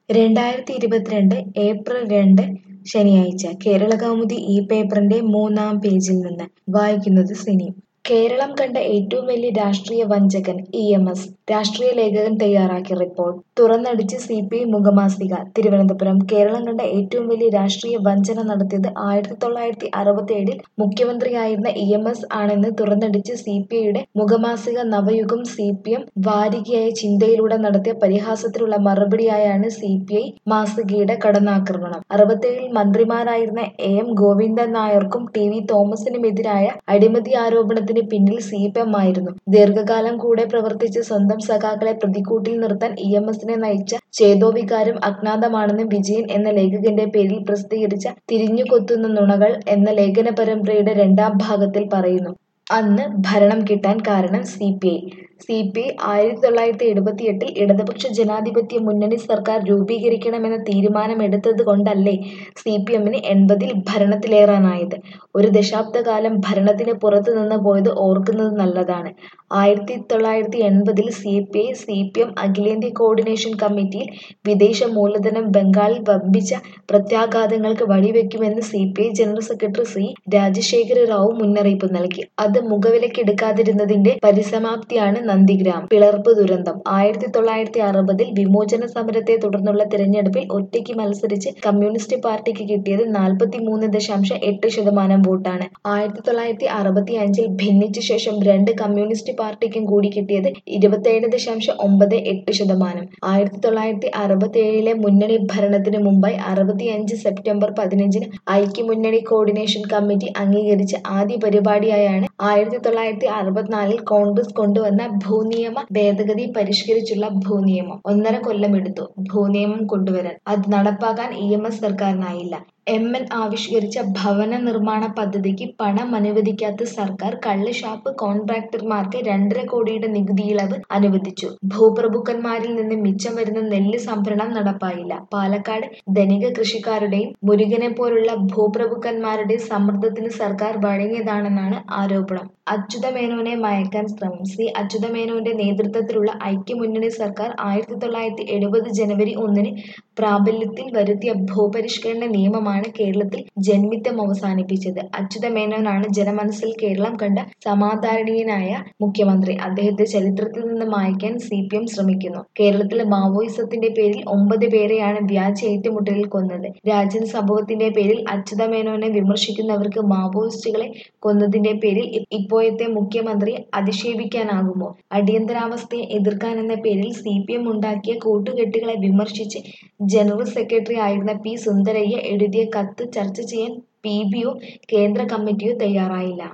രണ്ടായിരത്തി ഇരുപത്തിരണ്ട് ഏപ്രിൽ രണ്ട് ശനിയാഴ്ച കേരളകൗമുദി ഈ പേപ്പറിന്റെ മൂന്നാം പേജിൽ നിന്ന് വായിക്കുന്നത് സിനി കേരളം കണ്ട ഏറ്റവും വലിയ രാഷ്ട്രീയ വഞ്ചകൻ ഇ എം എസ് രാഷ്ട്രീയ ലേഖകൻ തയ്യാറാക്കിയ റിപ്പോർട്ട് തുറന്നടിച്ച് സി പി ഐ മുഖമാസിക തിരുവനന്തപുരം കേരളം കണ്ട ഏറ്റവും വലിയ രാഷ്ട്രീയ വഞ്ചന നടത്തിയത് ആയിരത്തി തൊള്ളായിരത്തി അറുപത്തി ഏഴിൽ മുഖ്യമന്ത്രിയായിരുന്ന ഇ എം എസ് ആണെന്ന് തുറന്നടിച്ച് സി പി ഐയുടെ മുഖമാസിക നവയുഗം സി പി എം വാരികയായ ചിന്തയിലൂടെ നടത്തിയ പരിഹാസത്തിനുള്ള മറുപടിയായാണ് സി പി ഐ മാസികയുടെ കടന്നാക്രമണം അറുപത്തേഴിൽ മന്ത്രിമാരായിരുന്ന എ എം ഗോവിന്ദൻ നായർക്കും ടി വി തോമസിനുമെതിരായ അഴിമതി ആരോപണത്തിന് പിന്നിൽ സി പി എം ആയിരുന്നു ദീർഘകാലം കൂടെ പ്രവർത്തിച്ച് സ്വന്തം സഖാക്കളെ പ്രതിക്കൂട്ടിൽ നിർത്താൻ ഇ എം എസിനെ നയിച്ച ചേതോവികാരം അജ്ഞാതമാണെന്ന് വിജയൻ എന്ന ലേഖകന്റെ പേരിൽ പ്രസിദ്ധീകരിച്ച തിരിഞ്ഞുകൊത്തുന്ന നുണകൾ എന്ന ലേഖന പരമ്പരയുടെ രണ്ടാം ഭാഗത്തിൽ പറയുന്നു അന്ന് ഭരണം കിട്ടാൻ കാരണം C P I C P I ആയിരത്തി തൊള്ളായിരത്തി എഴുപത്തി എട്ടിൽ ഇടതുപക്ഷ ജനാധിപത്യ മുന്നണി സർക്കാർ രൂപീകരിക്കണമെന്ന തീരുമാനമെടുത്തത് കൊണ്ടല്ലേ സി പി എമ്മിന് എൺപതിൽ ഭരണത്തിലേറാനായത് ഒരു ദശാബ്ദകാലം ഭരണത്തിന് പുറത്തു നിന്ന് പോയത് ഓർക്കുന്നത് നല്ലതാണ് ആയിരത്തി തൊള്ളായിരത്തി എൺപതിൽ C P I C P M അഖിലേന്ത്യാ കോർഡിനേഷൻ കമ്മിറ്റിയിൽ വിദേശ മൂലധനം ബംഗാളിൽ വമ്പിച്ച പ്രത്യാഘാതങ്ങൾക്ക് വഴിവെക്കുമെന്ന് C P I general secretary C Rajasekhara Rao മുന്നറിയിപ്പ് നൽകി അത് മുഖവിലക്കെടുക്കാതിരുന്നതിന്റെ പരിസമാപ്തിയാണ് നന്ദിഗ്രാം പിളർപ്പ് ദുരന്തം ആയിരത്തി തൊള്ളായിരത്തി അറുപതിൽ വിമോചന സമരത്തെ തുടർന്നുള്ള തിരഞ്ഞെടുപ്പിൽ ഒറ്റയ്ക്ക് മത്സരിച്ച് കമ്മ്യൂണിസ്റ്റ് പാർട്ടിക്ക് കിട്ടിയത് നാൽപ്പത്തി മൂന്ന് ദശാംശം എട്ട് ശതമാനം വോട്ടാണ് ആയിരത്തി തൊള്ളായിരത്തി അറുപത്തി അഞ്ചിൽ ഭിന്നിച്ച ശേഷം രണ്ട് കമ്മ്യൂണിസ്റ്റ് പാർട്ടിക്കും കൂടി കിട്ടിയത് ഇരുപത്തിയേഴ് ദശാംശം ഒമ്പത് എട്ട് ശതമാനം ആയിരത്തി തൊള്ളായിരത്തി അറുപത്തി ഏഴിലെ മുന്നണി ഭരണത്തിന് മുമ്പായി അറുപത്തി അഞ്ച് സെപ്റ്റംബർ പതിനഞ്ചിന് ഐക്യമുന്നണി കോർഡിനേഷൻ കമ്മിറ്റി അംഗീകരിച്ച ആദ്യ പരിപാടിയായാണ് ആയിരത്തി തൊള്ളായിരത്തി അറുപത്തിനാലിൽ കോൺഗ്രസ് കൊണ്ടുവന്ന ഭൂനിയമ ഭേദഗതി പരിഷ്കരിച്ചുള്ള ഭൂനിയമം ഒന്നര കൊല്ലമെടുത്തു ഭൂനിയമം കൊണ്ടുവരാൻ അത് നടപ്പാക്കാൻ ഇ എം എസ് സർക്കാരിനായില്ല എം എൻ ആവിഷ്കരിച്ച ഭവന നിർമ്മാണ പദ്ധതിക്ക് പണം അനുവദിക്കാത്ത സർക്കാർ കള്ളുഷാപ്പ് കോൺട്രാക്ടർമാർക്ക് രണ്ടര കോടിയുടെ നികുതി ഇളവ് അനുവദിച്ചു ഭൂപ്രഭുക്കന്മാരിൽ നിന്ന് മിച്ചം വരുന്ന നെല്ല് സംഭരണം നടപ്പായില്ല പാലക്കാട് ധനിക കൃഷിക്കാരുടെയും മുരുകനെ പോലുള്ള ഭൂപ്രഭുക്കന്മാരുടെ സമ്മർദ്ദത്തിന് സർക്കാർ വഴങ്ങിയതാണെന്നാണ് ആരോപണം അച്യുതമേനോനെ മയക്കാൻ ശ്രമം സി അച്യുതമേനോന്റെ നേതൃത്വത്തിലുള്ള ഐക്യമുന്നണി സർക്കാർ ആയിരത്തി തൊള്ളായിരത്തി എഴുപത് ജനുവരി ഒന്നിന് പ്രാബല്യത്തിൽ വരുത്തിയ ഭൂപരിഷ്കരണ നിയമമാണ് കേരളത്തിൽ ജന്മിത്തം അവസാനിപ്പിച്ചത് അച്യുതമേനോനാണ് ജനമനസ്സിൽ കേരളം കണ്ട സമാധാരണീയനായ മുഖ്യമന്ത്രി അദ്ദേഹത്തെ ചരിത്രത്തിൽ നിന്ന് മായ്ക്കാൻ സി പി എം ശ്രമിക്കുന്നു കേരളത്തിൽ മാവോയിസത്തിന്റെ പേരിൽ ഒമ്പത് പേരെയാണ് വ്യാജ ഏറ്റുമുട്ടലിൽ കൊന്നത് രാജൻ സംഭവത്തിന്റെ പേരിൽ അച്യുതമേനോനെ വിമർശിക്കുന്നവർക്ക് മാവോയിസ്റ്റുകളെ കൊന്നതിന്റെ പേരിൽ ഇപ്പോഴത്തെ മുഖ്യമന്ത്രി അധിക്ഷേപിക്കാനാകുമോ അടിയന്തരാവസ്ഥയെ എതിർക്കാനെന്ന പേരിൽ സി പി എം ഉണ്ടാക്കിയ കൂട്ടുകെട്ടുകളെ വിമർശിച്ച് ജനറൽ സെക്രട്ടറി ആയിരുന്ന പി സുന്ദരയ്യ എഴുതിയ കത്ത് ചർച്ച ചെയ്യാൻ പി ബിയോ കേന്ദ്ര കമ്മിറ്റിയോ തയ്യാറായില്ല